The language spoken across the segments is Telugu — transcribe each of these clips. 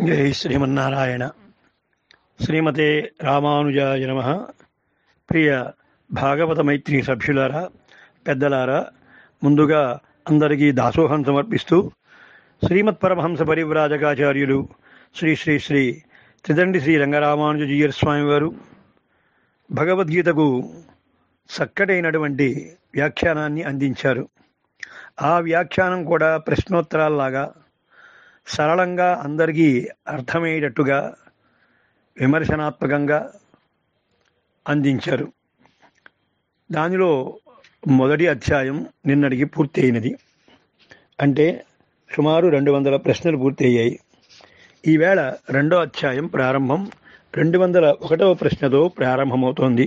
జై శ్రీమన్నారాయణ శ్రీమతే రామానుజాయ నమ ప్రియ భాగవత మైత్రి సభ్యులారా పెద్దలారా ముందుగా అందరికీ దాసోహం సమర్పిస్తూ శ్రీమత్ పరమహంస పరివ్రాజకాచార్యులు శ్రీ శ్రీ శ్రీ త్రిదండి శ్రీ రంగరామానుజీయర్ స్వామి వారు భగవద్గీతకు చక్కటైనటువంటి వ్యాఖ్యానాన్ని అందించారు ఆ వ్యాఖ్యానం కూడా ప్రశ్నోత్తరాల్లాగా సరళంగా అందరికీ అర్థమయ్యేటట్టుగా విమర్శనాత్మకంగా అందించారు దానిలో మొదటి అధ్యాయం నిన్నటికి పూర్తి అయినది అంటే సుమారు రెండు వందల ప్రశ్నలు పూర్తి అయ్యాయి ఈవేళ రెండో అధ్యాయం ప్రారంభం రెండు వందల ఒకటవ ప్రశ్నతో ప్రారంభమవుతోంది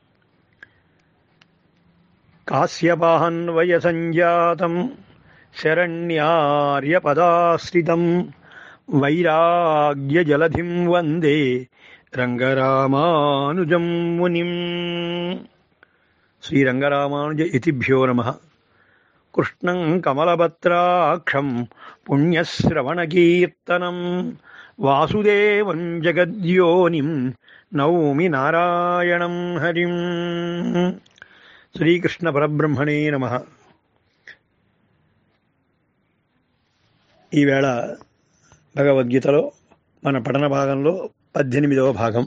కాశ్యపాహన్వయ సంజాతం శరణ్యార్యపదాశ్రితం వైరాగ్యజలధిం వందే రంగరామానుజం మునిం శ్రీరంగరామానుజ ఇతిభ్యో నమ కృష్ణం కమలభత్రాక్షం పుణ్యశ్రవణకీర్తనం వాసుదేవం జగద్యోనిం నౌమి నారాయణం హరిం శ్రీకృష్ణ పరబ్రహ్మణే నమ ఈవేళ భగవద్గీతలో మన పఠన భాగంలో పద్దెనిమిదవ భాగం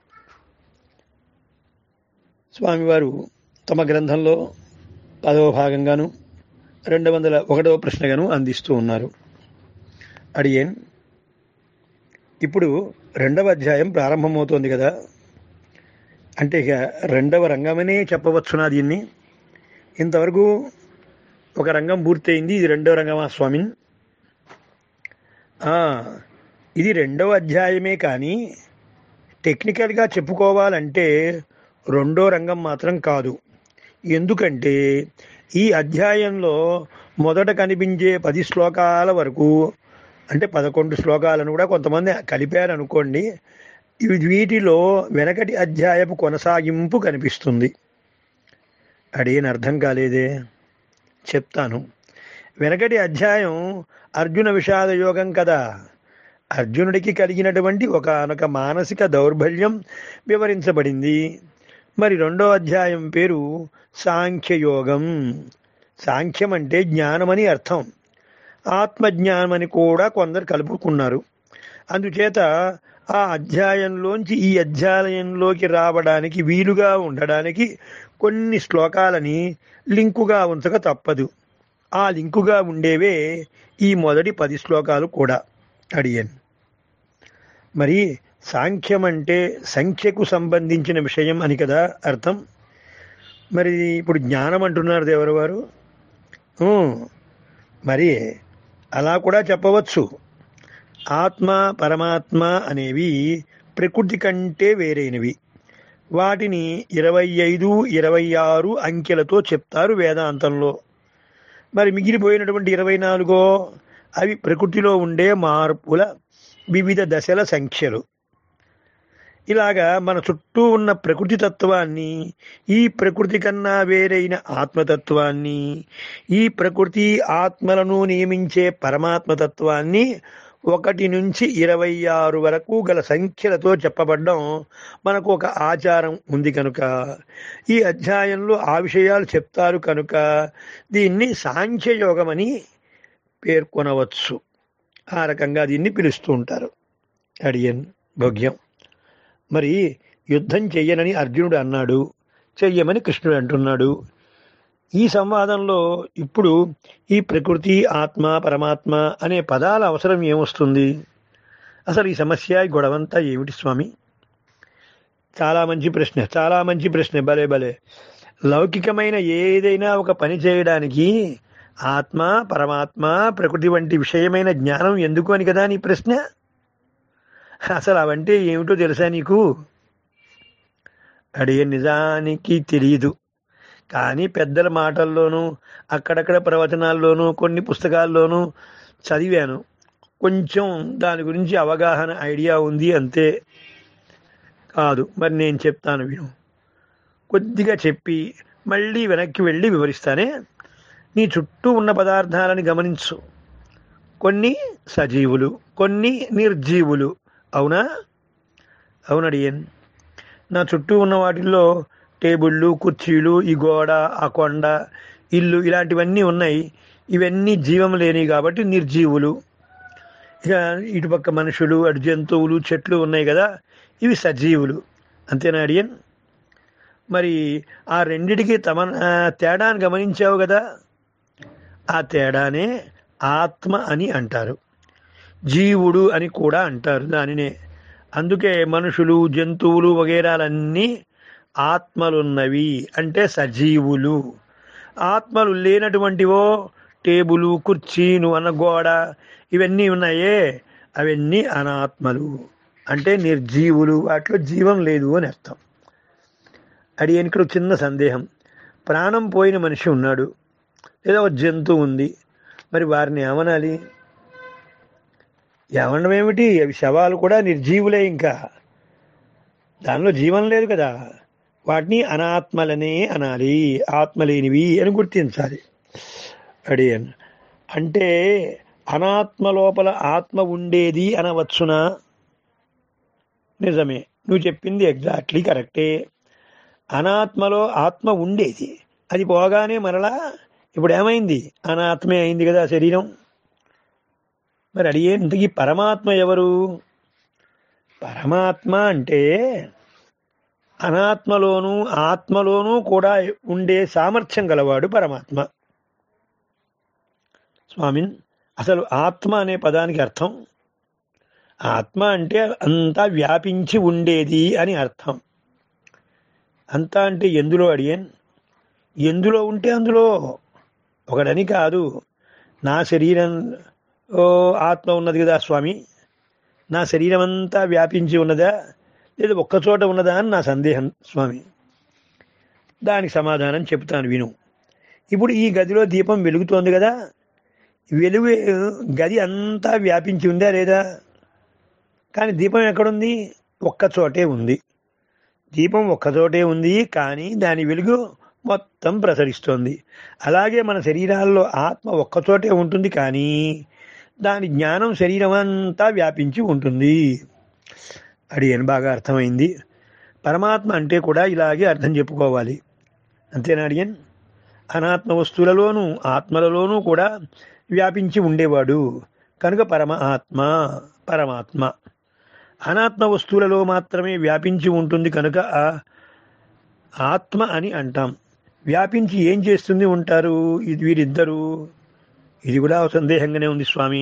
స్వామివారు తమ గ్రంథంలో పదవ భాగంగాను రెండు వందల ఒకటవ ప్రశ్నగాను అందిస్తూ ఉన్నారు అడిగేన్ ఇప్పుడు రెండవ అధ్యాయం ప్రారంభమవుతోంది కదా అంటే ఇక రెండవ రంగమనే చెప్పవచ్చునా దీన్ని ఇంతవరకు ఒక రంగం పూర్తయింది ఇది రెండవ రంగమా స్వామి ఇది రెండవ అధ్యాయమే కానీ టెక్నికల్గా చెప్పుకోవాలంటే రెండో రంగం మాత్రం కాదు ఎందుకంటే ఈ అధ్యాయంలో మొదట కనిపించే పది శ్లోకాల వరకు అంటే పదకొండు శ్లోకాలను కూడా కొంతమంది కలిపారనుకోండి ఇవి వీటిలో వెనకటి అధ్యాయపు కొనసాగింపు కనిపిస్తుంది అడిగిన అర్థం కాలేదే చెప్తాను వెనకటి అధ్యాయం అర్జున విషాద యోగం కదా అర్జునుడికి కలిగినటువంటి ఒకనొక మానసిక దౌర్బల్యం వివరించబడింది మరి రెండో అధ్యాయం పేరు సాంఖ్యయోగం సాంఖ్యం అంటే జ్ఞానమని అర్థం ఆత్మజ్ఞానమని కూడా కొందరు కలుపుకున్నారు అందుచేత ఆ అధ్యాయంలోంచి ఈ అధ్యాయంలోకి రావడానికి వీలుగా ఉండడానికి కొన్ని శ్లోకాలని లింకుగా ఉంచక తప్పదు ఆ లింకుగా ఉండేవే ఈ మొదటి పది శ్లోకాలు కూడా అడిగాను మరి సాంఖ్యం అంటే సంఖ్యకు సంబంధించిన విషయం అని కదా అర్థం మరి ఇప్పుడు జ్ఞానం అంటున్నారు దేవరు వారు మరి అలా కూడా చెప్పవచ్చు ఆత్మ పరమాత్మ అనేవి ప్రకృతి కంటే వేరైనవి వాటిని ఇరవై ఐదు ఇరవై ఆరు అంకెలతో చెప్తారు వేదాంతంలో మరి మిగిలిపోయినటువంటి ఇరవై నాలుగో అవి ప్రకృతిలో ఉండే మార్పుల వివిధ దశల సంఖ్యలు ఇలాగా మన చుట్టూ ఉన్న ప్రకృతి తత్వాన్ని ఈ ప్రకృతి కన్నా వేరైన ఆత్మతత్వాన్ని ఈ ప్రకృతి ఆత్మలను నియమించే పరమాత్మతత్వాన్ని ఒకటి నుంచి ఇరవై ఆరు వరకు గల సంఖ్యలతో చెప్పబడ్డం మనకు ఒక ఆచారం ఉంది కనుక ఈ అధ్యాయంలో ఆ విషయాలు చెప్తారు కనుక దీన్ని సాంఖ్యయోగమని పేర్కొనవచ్చు ఆ రకంగా దీన్ని పిలుస్తూ ఉంటారు అడియన్ భోగ్యం మరి యుద్ధం చెయ్యనని అర్జునుడు అన్నాడు చెయ్యమని కృష్ణుడు అంటున్నాడు ఈ సంవాదంలో ఇప్పుడు ఈ ప్రకృతి ఆత్మ పరమాత్మ అనే పదాల అవసరం ఏమొస్తుంది అసలు ఈ సమస్య ఈ గొడవంతా ఏమిటి స్వామి చాలా మంచి ప్రశ్న చాలా మంచి ప్రశ్న భలే భలే లౌకికమైన ఏదైనా ఒక పని చేయడానికి ఆత్మ పరమాత్మ ప్రకృతి వంటి విషయమైన జ్ఞానం ఎందుకు అని కదా నీ ప్రశ్న అసలు అవంటే ఏమిటో తెలుసా నీకు అడిగే నిజానికి తెలియదు కానీ పెద్దల మాటల్లోనూ అక్కడక్కడ ప్రవచనాల్లోనూ కొన్ని పుస్తకాల్లోనూ చదివాను కొంచెం దాని గురించి అవగాహన ఐడియా ఉంది అంతే కాదు మరి నేను చెప్తాను విను కొద్దిగా చెప్పి మళ్ళీ వెనక్కి వెళ్ళి వివరిస్తానే నీ చుట్టూ ఉన్న పదార్థాలని గమనించు కొన్ని సజీవులు కొన్ని నిర్జీవులు అవునా అవునడియన్ నా చుట్టూ ఉన్న వాటిల్లో టేబుళ్ళు కుర్చీలు ఈ గోడ ఆ కొండ ఇల్లు ఇలాంటివన్నీ ఉన్నాయి ఇవన్నీ జీవం లేనివి కాబట్టి నిర్జీవులు ఇక ఇటుపక్క మనుషులు అటు జంతువులు చెట్లు ఉన్నాయి కదా ఇవి సజీవులు అంతేనా అడియన్ మరి ఆ రెండిటికి తమ ఆ, తేడాను గమనించావు కదా ఆ తేడానే ఆత్మ అని అంటారు జీవుడు అని కూడా అంటారు దానినే అందుకే మనుషులు జంతువులు వగేరాలన్నీ ఆత్మలున్నవి అంటే సజీవులు ఆత్మలు లేనటువంటివో టేబులు కుర్చీ నువ్వు అన్న గోడ ఇవన్నీ ఉన్నాయే అవన్నీ అనాత్మలు అంటే నిర్జీవులు వాటిలో జీవం లేదు అని అర్థం అడిగాను ఇక్కడ ఒక చిన్న సందేహం ప్రాణం పోయిన మనిషి ఉన్నాడు లేదా ఒక జంతువు ఉంది మరి వారిని ఏమనాలి ఏమనడం ఏమిటి అవి శవాలు కూడా నిర్జీవులే ఇంకా దానిలో జీవం లేదు కదా వాటిని అనాత్మలనే అనాలి ఆత్మ లేనివి అని గుర్తించాలి అడిగాను అంటే అనాత్మ లోపల ఆత్మ ఉండేది అనవచ్చునా నిజమే నువ్వు చెప్పింది ఎగ్జాక్ట్లీ కరెక్టే అనాత్మలో ఆత్మ ఉండేది అది పోగానే మరలా ఇప్పుడు ఏమైంది అనాత్మే అయింది కదా శరీరం మరి అడిగే ఇంతకీ పరమాత్మ ఎవరు పరమాత్మ అంటే అనాత్మలోనూ ఆత్మలోనూ కూడా ఉండే సామర్థ్యం గలవాడు పరమాత్మ స్వామిన్ అసలు ఆత్మ అనే పదానికి అర్థం ఆత్మ అంటే అంతా వ్యాపించి ఉండేది అని అర్థం అంతా అంటే ఎందులో అడియన్ ఎందులో ఉంటే అందులో ఒకడని కాదు నా శరీరం ఓ ఆత్మ ఉన్నది కదా స్వామి నా శరీరం అంతా వ్యాపించి ఉన్నదా లేదా ఒక్కచోట ఉన్నదా అని నా సందేహం స్వామి దానికి సమాధానం చెప్తాను విను ఇప్పుడు ఈ గదిలో దీపం వెలుగుతోంది కదా వెలుగు గది అంతా వ్యాపించి ఉందా లేదా కానీ దీపం ఎక్కడుంది ఒక్కచోటే ఉంది దీపం ఒక్కచోటే ఉంది కానీ దాని వెలుగు మొత్తం ప్రసరిస్తోంది అలాగే మన శరీరాల్లో ఆత్మ ఒక్కచోటే ఉంటుంది కానీ దాని జ్ఞానం శరీరం అంతా వ్యాపించి ఉంటుంది అడిగాను బాగా అర్థమైంది పరమాత్మ అంటే కూడా ఇలాగే అర్థం చెప్పుకోవాలి అంతేనా అడియన్ అనాత్మ వస్తువులలోనూ ఆత్మలలోనూ కూడా వ్యాపించి ఉండేవాడు కనుక పరమ ఆత్మ పరమాత్మ అనాత్మ వస్తువులలో మాత్రమే వ్యాపించి ఉంటుంది కనుక ఆ ఆత్మ అని అంటాం వ్యాపించి ఏం చేస్తుంది ఉంటారు ఇది వీరిద్దరూ ఇది కూడా ఒక సందేహంగానే ఉంది స్వామి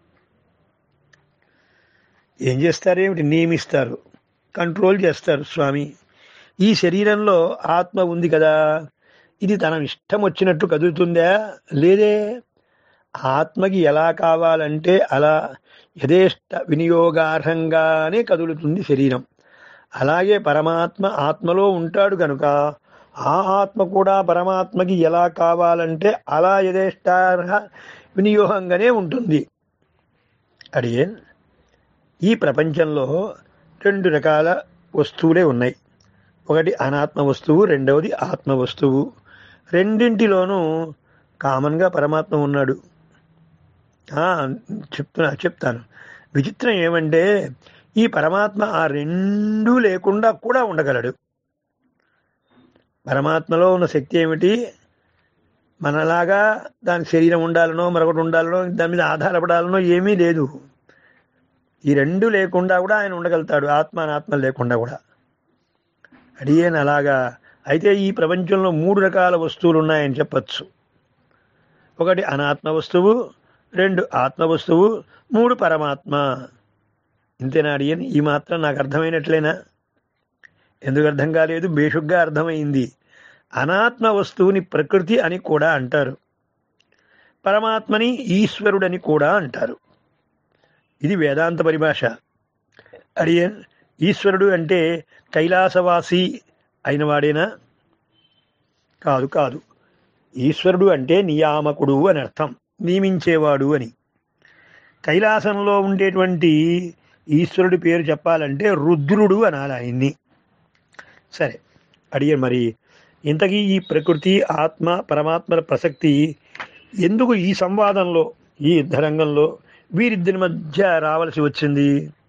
ఏం చేస్తారేమిటి నియమిస్తారు కంట్రోల్ చేస్తారు స్వామి ఈ శరీరంలో ఆత్మ ఉంది కదా ఇది తన ఇష్టం వచ్చినట్టు కదులుతుందా లేదే ఆత్మకి ఎలా కావాలంటే అలా యథేష్ట వినియోగార్హంగానే కదులుతుంది శరీరం అలాగే పరమాత్మ ఆత్మలో ఉంటాడు కనుక ఆ ఆత్మ కూడా పరమాత్మకి ఎలా కావాలంటే అలా యథేష్టార్హ వినియోగంగానే ఉంటుంది అడిగే ఈ ప్రపంచంలో రెండు రకాల వస్తువులే ఉన్నాయి ఒకటి అనాత్మ వస్తువు రెండవది ఆత్మ వస్తువు రెండింటిలోనూ కామన్గా పరమాత్మ ఉన్నాడు ఆ, చెప్తున్నా చెప్తాను విచిత్రం ఏమంటే ఈ పరమాత్మ ఆ రెండూ లేకుండా కూడా ఉండగలడు పరమాత్మలో ఉన్న శక్తి ఏమిటి మనలాగా దానికి శరీరం ఉండాలనో మరొకటి ఉండాలనో దాని మీద ఆధారపడాలనో ఏమీ లేదు ఈ రెండు లేకుండా కూడా ఆయన ఉండగలుగుతాడు ఆత్మ అనాత్మ లేకుండా కూడా అడిగేను అలాగా అయితే ఈ ప్రపంచంలో మూడు రకాల వస్తువులు ఉన్నాయని చెప్పచ్చు ఒకటి అనాత్మ వస్తువు రెండు ఆత్మ వస్తువు మూడు పరమాత్మ ఇంతేనా అడియన్ ఈ మాత్రం నాకు అర్థమైనట్లేనా ఎందుకు అర్థం కాలేదు బేషుగ్గా అర్థమైంది అనాత్మ వస్తువుని ప్రకృతి అని కూడా అంటారు పరమాత్మని ఈశ్వరుడని కూడా అంటారు ఇది వేదాంత పరిభాష అడియన్ ఈశ్వరుడు అంటే కైలాసవాసి అయిన వాడేనా కాదు కాదు ఈశ్వరుడు అంటే నియామకుడు అని అర్థం నియమించేవాడు అని కైలాసంలో ఉండేటువంటి ఈశ్వరుడి పేరు చెప్పాలంటే రుద్రుడు అనాలి ఆయన్ని సరే అడిగే మరి ఇంతకీ ఈ ప్రకృతి ఆత్మ పరమాత్మల ప్రసక్తి ఎందుకు ఈ సంవాదంలో ఈ యుద్ధరంగంలో వీరిద్దరి మధ్య రావలసి వచ్చింది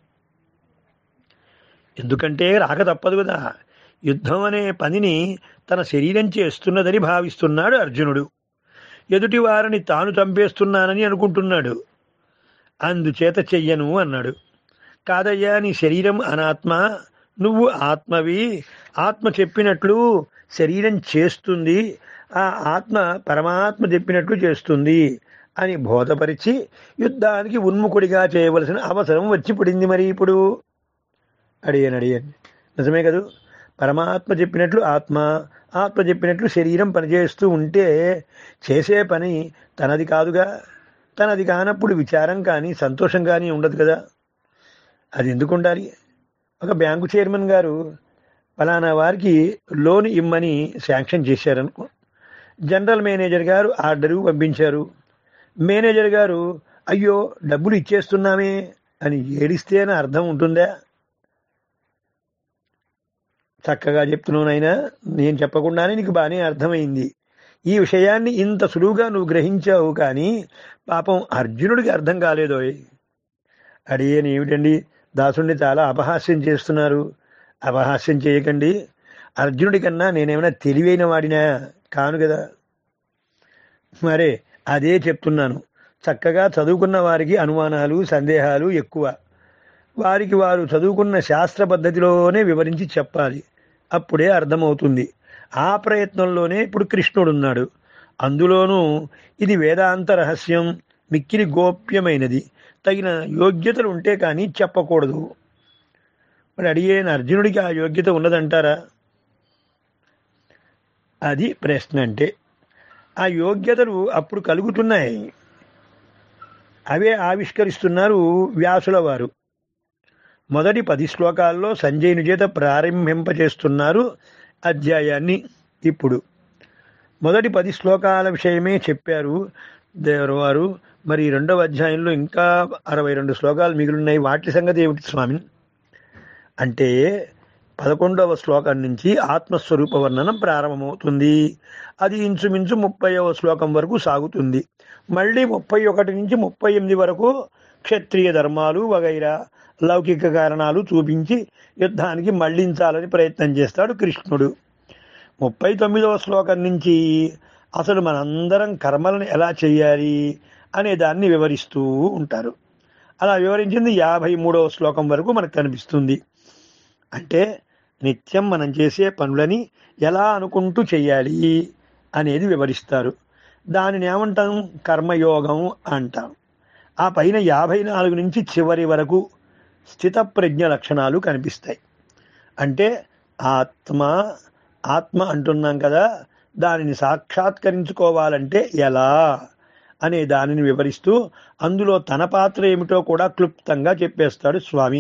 ఎందుకంటే రాక తప్పదు కదా యుద్ధం అనే పనిని తన శరీరం చేస్తున్నదని భావిస్తున్నాడు అర్జునుడు ఎదుటి వారిని తాను చంపేస్తున్నానని అనుకుంటున్నాడు అందుచేత చెయ్యను అన్నాడు కాదయ్యా నీ శరీరం అనాత్మ నువ్వు ఆత్మవి ఆత్మ చెప్పినట్లు శరీరం చేస్తుంది ఆ ఆత్మ పరమాత్మ చెప్పినట్లు చేస్తుంది అని బోధపరిచి యుద్ధానికి ఉన్ముఖుడిగా చేయవలసిన అవసరం వచ్చి పడింది మరి ఇప్పుడు అడిగాను అడిగాను నిజమే కదూ పరమాత్మ చెప్పినట్లు ఆత్మ ఆత్మ చెప్పినట్లు శరీరం పనిచేస్తూ ఉంటే చేసే పని తనది కాదుగా తనది కానప్పుడు విచారం కానీ సంతోషం కానీ ఉండదు కదా అది ఎందుకు ఉండాలి ఒక బ్యాంకు చైర్మన్ గారు ఫలానా వారికి లోన్ ఇమ్మని శాంక్షన్ చేశారనుకో జనరల్ మేనేజర్ గారు ఆర్డరు పంపించారు మేనేజర్ గారు అయ్యో డబ్బులు ఇచ్చేస్తున్నామే అని ఏడిస్తే అని అర్థం ఉంటుందా చక్కగా చెప్తున్నావు నాయనా నేను చెప్పకుండానే నీకు బాగానే అర్థమైంది ఈ విషయాన్ని ఇంత సులువుగా నువ్వు గ్రహించావు కానీ పాపం అర్జునుడికి అర్థం కాలేదోయ్ అడిగేని ఏమిటండి దాసుడిని చాలా అపహాస్యం చేస్తున్నారు అపహాస్యం చేయకండి అర్జునుడి కన్నా నేనేమైనా తెలివైన వాడినా కాను కదా మరే అదే చెప్తున్నాను చక్కగా చదువుకున్న వారికి అనుమానాలు సందేహాలు ఎక్కువ వారికి వారు చదువుకున్న శాస్త్ర పద్ధతిలోనే వివరించి చెప్పాలి అప్పుడే అర్థమవుతుంది ఆ ప్రయత్నంలోనే ఇప్పుడు కృష్ణుడున్నాడు అందులోనూ ఇది వేదాంత రహస్యం మిక్కిలి గోప్యమైనది తగిన యోగ్యతలు ఉంటే కానీ చెప్పకూడదు మరి అడిగేన అర్జునుడికి ఆ యోగ్యత ఉన్నదంటారా అది ప్రశ్న అంటే ఆ యోగ్యతలు అప్పుడు కలుగుతున్నాయి అవే ఆవిష్కరిస్తున్నారు వ్యాసుల వారు మొదటి పది శ్లోకాల్లో సంజయుని చేత ప్రారంభింపచేస్తున్నారు అధ్యాయాన్ని ఇప్పుడు మొదటి పది శ్లోకాల విషయమే చెప్పారు దేవరు వారు మరి రెండవ అధ్యాయంలో ఇంకా అరవై రెండు శ్లోకాలు మిగిలిన్నాయి వాటి సంగతి ఏమిటి స్వామి అంటే పదకొండవ శ్లోకం నుంచి ఆత్మస్వరూప వర్ణనం ప్రారంభమవుతుంది అది ఇంచుమించు ముప్పైవ శ్లోకం వరకు సాగుతుంది మళ్ళీ ముప్పై ఒకటి నుంచి ముప్పై ఎనిమిది వరకు క్షత్రియ ధర్మాలు వగైరా లౌకిక కారణాలు చూపించి యుద్ధానికి మళ్లించాలని ప్రయత్నం చేస్తాడు కృష్ణుడు ముప్పై తొమ్మిదవ శ్లోకం నుంచి అసలు మనందరం కర్మలను ఎలా చేయాలి అనే దాన్ని వివరిస్తూ ఉంటారు అలా వివరించింది యాభై మూడవ శ్లోకం వరకు మనకు కనిపిస్తుంది అంటే నిత్యం మనం చేసే పనులని ఎలా అనుకుంటూ చేయాలి అనేది వివరిస్తారు దానిని ఏమంటాం కర్మయోగం అంటాం ఆ పైన యాభై నాలుగు నుంచి చివరి వరకు స్థితప్రజ్ఞ లక్షణాలు కనిపిస్తాయి అంటే ఆత్మ ఆత్మ అంటున్నాం కదా దానిని సాక్షాత్కరించుకోవాలంటే ఎలా అనే దానిని వివరిస్తూ అందులో తన పాత్ర ఏమిటో కూడా క్లుప్తంగా చెప్పేస్తాడు స్వామి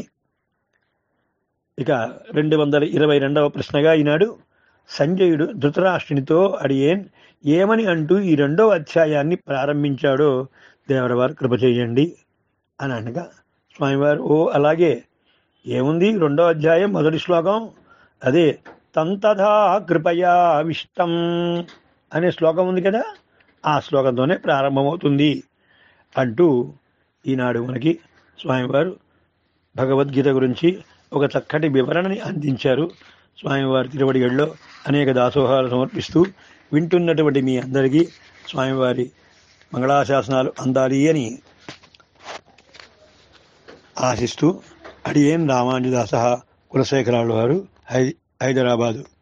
ఇక రెండు వందల ఇరవై రెండవ ప్రశ్నగా ఈనాడు సంజయుడు ధృతరాష్ట్రునితో అడిగేన్ ఏమని అంటూ ఈ రెండవ అధ్యాయాన్ని ప్రారంభించాడో దేవరవారు కృప చేయండి అని అనగా స్వామివారు ఓ అలాగే ఏముంది రెండో అధ్యాయం మొదటి శ్లోకం అదే తంతథా కృపయావిష్టం అనే శ్లోకం ఉంది కదా ఆ శ్లోకంతోనే ప్రారంభమవుతుంది అంటూ ఈనాడు మనకి స్వామివారు భగవద్గీత గురించి ఒక చక్కటి వివరణని అందించారు స్వామివారి తిరువడిగడిలో అనేక దాసోహాలు సమర్పిస్తూ వింటున్నటువంటి మీ అందరికీ స్వామివారి మంగళాశాసనాలు అందాలి అని ఆశిస్తూ అడియేన్ రామానుజదాస కులశేఖరాలు వారు హై హైదరాబాదు